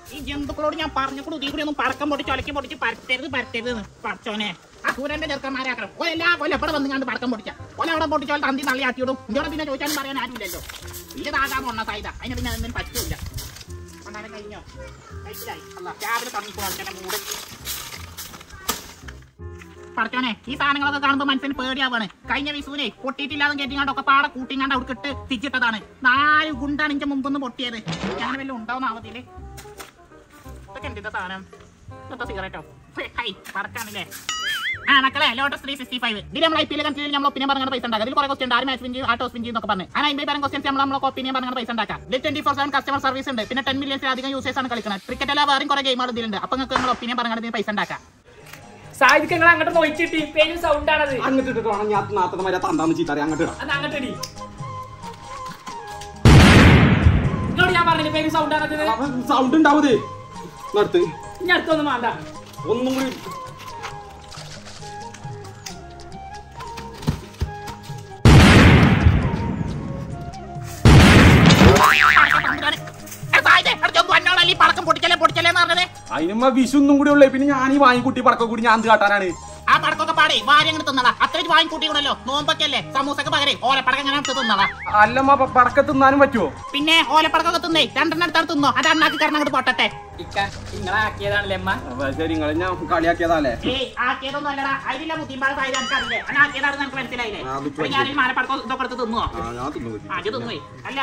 ഈ ജന്തുക്കളോട് ഞാൻ പറഞ്ഞപ്പോൾ ഇതിൽ കൂടി ഒന്നും പടക്കം പൊടിച്ച് ഒലക്കി പൊടിച്ച് പരത്തരുത് പരത്തരുത് എന്ന് പഠിച്ചോനെ ആ സൂര്യന്റെ ചെറുക്കന്മാരാക്കണം ഓ എല്ലാ കൊല്ലം എവിടെ വന്ന് കണ്ട് പടക്കം പൊടിച്ച ഓല അവിടെ പൊടിച്ചോൾ തന്തി നള്ളി ആക്കിയിടും ഇതോടെ പിന്നെ ചോദിച്ചാലും പറയാൻ ആരുമില്ലല്ലോ ഇല്ലതാകാൻ ഒന്ന സാധ്യത അതിന് പിന്നെ അതൊന്നും പറ്റില്ല കൊണ്ടാണ് കഴിഞ്ഞോ കഴിച്ചില്ലായി അല്ല രാവിലെ തുടങ്ങിക്കോ മൂട് പറച്ചോനെ ഈ സാധനങ്ങളൊക്കെ കാണുമ്പോ മനസ്സിന് പേടിയാവാണ് കഴിഞ്ഞ വിസുവിനെ പൊട്ടിയിട്ടില്ലാതെ കയറ്റിങ്ങാണ്ട് ഒക്കെ പാടെ കൂട്ടിങ്ങാണ്ട് അവിടെ ഇട്ട് തിരിച്ചിട്ടതാണ് നാല് ഗുണ്ടാണ് ഇഞ്ച മുമ്പൊന്ന് പൊട്ടിയത് ഞാൻ വല്ലതും ഉണ്ടാവുന്ന അവധിയില് ഇതൊക്കെ എന്തിന്റെ സാധനം ഇതൊക്കെ സിഗരറ്റോ ഹൈ പറക്കാണില്ലേ ആ മക്കളെ ലോട്ടസ് ത്രീ സിക്സ്റ്റി ഫൈവ് ഇതിൽ നമ്മൾ ഐ പി എൽ കൺസിഡർ നമ്മൾ ഒപ്പിനിയൻ പറഞ്ഞ പൈസ ഉണ്ടാക്കാം ഇതിൽ കുറെ ക്വസ്റ്റൻ ആറ് മാച്ച് വിഞ്ചി ആട്ടോ സ്പിഞ്ചി എന്നൊക്കെ പറഞ്ഞു ആ അമ്പത് തരം ക്വസ്റ്റൻസ് നമ്മൾ നമ്മൾ ഒപ്പിനിയൻ പറഞ്ഞ പൈസ ഉണ്ടാക്കാം ഇതിൽ twenty four seven customer service ഉണ്ട് പിന്നെ ടെൻ മില്യൻസ് അധികം യൂസേഴ്സ് ആണ് കളിക്കുന്നത് ക്രിക്കറ്റ് അല്ല വേറെയും കുറെ ഗെയിമുകൾ ഇതിലുണ്ട് അപ്പൊ നിങ്ങൾക്ക് നമ്മൾ ഒപ്പിനിയൻ പറഞ്ഞ പൈസ ഉണ്ടാക്കാം സാഹിത്യം നിങ്ങൾ അങ്ങോട്ട് നോയിച്ചിട്ട് പേരും സൗണ്ട് ആണത് അങ്ങോട്ട് ഇട്ടിട്ട് വേണം ഞാൻ നാത്തത്തെ മാതിരി തന്താന്ന് ചീത്തറി അങ്ങോട്ട് ഇടാം അത് അങ്ങോട്ട് ഇടി നിങ്ങളോട് ഞാൻ പറഞ്ഞില്ലേ പേരും സൗണ്ട് ആണത് സൗണ്ട് ഉണ്ടാവൂതേ നടത്ത് ഇനി അടുത്തൊന്നും വേണ്ട ഒന്നും കൂടി പടക്കം പൊട്ടിക്കലേ പൊട്ടിക്കലേ എന്ന് പറഞ്ഞത് അതിനുമ്പോ വിഷുന്നും കൂടി ഉള്ളേ പിന്നെ ഞാൻ ഈ വാങ്ങിക്കുട്ടി പടക്കം കൂടി ഞാൻ എന്ത് കാട്ടാനാണ് ആ പടക്കൊക്കെ പാടേ വാരി അങ്ങനെ തിന്നടാ അത്രയും വാങ്ങിക്കൂട്ടിക്കൂടല്ലോ നോമ്പൊക്കെയല്ലേ സമൂസക്ക് പകരം ഓലപ്പടക്കം അങ്ങനെ എടുത്ത് തിന്നടാ അല്ലമ്മ പ- പടക്കം തിന്നാനും പറ്റുമോ പിന്നെ ഓലപ്പടക്കൊക്കെ തിന്നേ രണ്ടെണ്ണം എടുത്താൽ തിന്നോ അത് അണ്ണാക്കി കാരണം അങ്ങോട്ട് പൊട്ടട്ടെ ഇക്ക നിങ്ങളെ ആക്കിയതാണല്ലേ അമ്മ അപ്പൊ ശരി നിങ്ങൾ ഞാൻ കളിയാക്കിയതല്ലേ ഏയ് ആക്കിയതൊന്നും അല്ലടാ അതിലുള്ള ബുദ്ധിമുട്ടാണ് സാധ്യത എനിക്കറിയില്ലേ അല്ല ആക്കിയതാണെന്ന് എനിക്ക് മനസ്സിലായില്ലേ ആ, അത് അപ്പൊ ഞാൻ ഈ മാലപ്പടക്കം ഇതൊക്കെ എടുത്ത് തിന്നുവോ ആ ഞാൻ തിന്നു ആ, അത് തിന്നുവേ അല്ല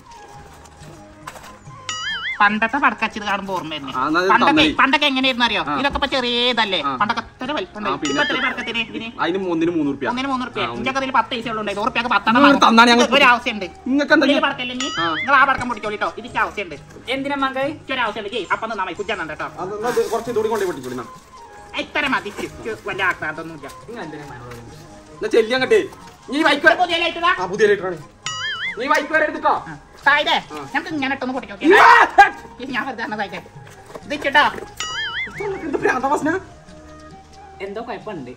പണ്ടത്തെ പടക്കച്ചത് കാണുമ്പോ ഓർമ്മ വരുന്നേ ആ, എന്നാ ഇത് പണ്ടൊക്കെ തന്നേ. പണ്ടൊക്കെ എങ്ങനെയായിരുന്നു അറിയോ ആ. ഇതൊക്കെ ഇപ്പൊ ചെറിയതല്ലേ ആ. പണ്ടൊക്കെ എത്ര വലിപ്പം ആ, പിന്നെ ഇപ്പൊ എത്ര പടക്കത്തിന് ഇതിന് അതിന് ഒന്നിന് മൂന്ന് റുപ്യ ഒന്നിന് മൂന്ന് റുപ്യ ആ, ഇഞ്ചൊക്കെ ഇതിൽ പത്ത് പൈസ ഉള്ളൂ ഉറുപ്പ്യൊക്കെ നിങ്ങൾ പത്തെണ്ണം തന്നാണ് ഞങ്ങൾ ഒരു ആവശ്യമുണ്ട് നിങ്ങൾക്ക് എന്താ ഇതില് പടക്കല്ലേ നീ ആ. നിങ്ങൾ ആ പടക്കം പൊടിച്ചോളിട്ടോ ഇതിക്ക് ആവശ്യമുണ്ട് എന്തിനാ മകൾ എനിക്ക് ഒരു ആവശ്യമുണ്ട് ജയ് അപ്പം നന്നായി കുറ്റാണ് കേട്ടോ കുറച്ച് ഇതുകൂടി കൊണ്ടേ പൊട്ടിക്കൂടി എന്നാ ഇത്ര മതി എനിക്ക് വലിയ ആക്രാന്തൊന്നുമില്ല നിങ്ങൾ എന്തിനാ മകൾ എന്നാ ചെല്ലി അങ്ങട്ടെ നീ വൈക്ക് വരെ- പുതിയ ലൈറ്റതാ ആ പുതിയ ലൈറ്ററാണ് നീ വൈക്ക് വരെ എടുത്തോ സായിതേ ആ. നമുക്ക് ഇങ്ങനെ ഇട്ടൊന്ന് പൊട്ടിക്ക് നോക്കിയാ ഇത് ഞാൻ വെറുതെ സായിക്കേ ഇത് ഇച്ചിട്ടോ എന്ത് ഭ്രാന്താ പ്രശ്നം എന്തോ കുഴപ്പമുണ്ട്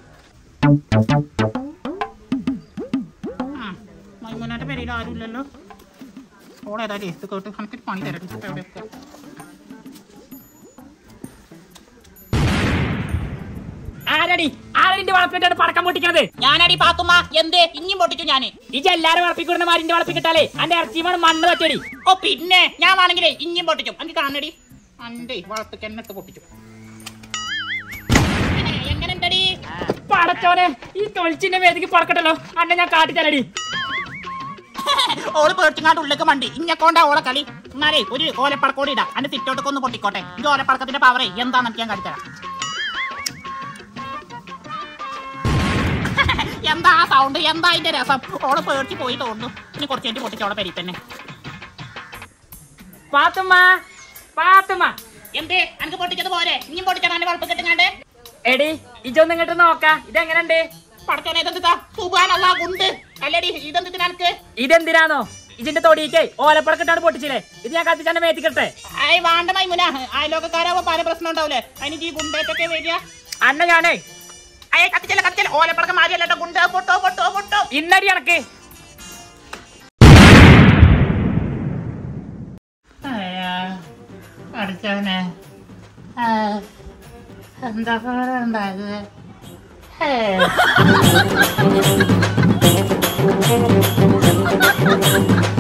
മൈമൂനാന്റെ പേരിൽ ആരുമില്ലല്ലോ ഓളേതാ ഇത് കേട്ട് എനിക്ക് പണി തരട്ടെ ഇപ്പൊ എവിടെയൊക്കെ ആരടി ആരടിന്റെ വളപ്പിട്ടാണ് പടക്കം പൊട്ടിക്കണത് ഞാനടി പാത്തുമ്മ എന്തേ ഇനിയും പൊട്ടിച്ചു ഞാന് ഇജ് എല്ലാരും വളപ്പിക്കുന്ന മാരിന്റെ വളപ്പിക്കിട്ടാലേ അന്റെ ഇറച്ചിമാണ് മണ്ണ് പറ്റടി ഓ പിന്നെ ഞാൻ വേണമെങ്കിലേ ഇനിയും പൊട്ടിച്ചു എനിക്ക് കാണടി അന്റെ വളർത്തക്ക് എന്നെ ഇട്ട് പൊട്ടിച്ചു എങ്ങനെ ഉണ്ടടി പടച്ചോനെ ഈ തൊളിച്ചിന്റെ വേദിക്ക് പടക്കട്ടല്ലോ അന്നെ ഞാൻ കാട്ടിത്തരടി ഓള് പേടിച്ചങ്ങാണ്ട് ഉള്ളിലേക്ക് മണ്ടി ഇഞ്ഞക്കൊണ്ടാ ഓളെ കളി എന്നാലേ ഒരു ഓലപ്പടക്കോടി ഇടാം അന്റെ സിറ്റോട്ടൊക്കെ ഒന്ന് പൊട്ടിക്കോട്ടെ ഈ ഓലപ്പടക്കത്തിന്റെ പവറേ എന്താണെന്ന് ഞാൻ കാണിത്തരാം എന്താ ആ സൗണ്ട് എന്താ അതിന്റെ രസം ഓള് പേടിച്ച് പോയി തോന്നുന്നു ഇനി കുറച്ച് കഴിഞ്ഞ് പൊട്ടിച്ചോളെ പെരി തന്നെ പാത്തുമ്മ പാത്തുമ്മ എന്തേ എനിക്ക് പൊട്ടിച്ചത് പോരെ ഇനിയും പൊട്ടിച്ചാൽ കുഴപ്പം കിട്ടുങ്ങാണ്ട് എടി ഇജൊന്ന് ഇങ്ങോട്ട് നോക്ക ഇതെങ്ങനെയുണ്ട് പടച്ചോനെ ഇതെന്താ സുബാനല്ലാ ഗുണ്ട് അല്ലടി ഇതെന്തിനാ എനിക്ക് ഇതെന്തിനാണോ ഇതിന്റെ തൊടിയിക്കേ ഓലപ്പടക്കിട്ടാണ് പൊട്ടിച്ചില്ലേ ഇത് ഞാൻ കത്തിച്ചാന്റെ മേത്തിക്കട്ടെ ആയി വാണ്ട മൈമുന അയലോക്കാരാവുമ്പോ പല പ്രശ്നം ഉണ്ടാവില്ലേ അതിന് ഈ ഗുണ്ടേറ്റൊക്കെ വരിക അന്ന ഞാനേ അയ്യ കത്തിച്ചല്ല കത്തിച്ചല്ല ഓലപ്പടക്കം മാറിയല്ലോ ഗുണ്ട പൊട്ടോ പൊട്ടോ പൊട്ടോ ഇന്നടി എനക്ക് പഠിച്ചവനെ എന്താ ഉണ്ടായത് Hey.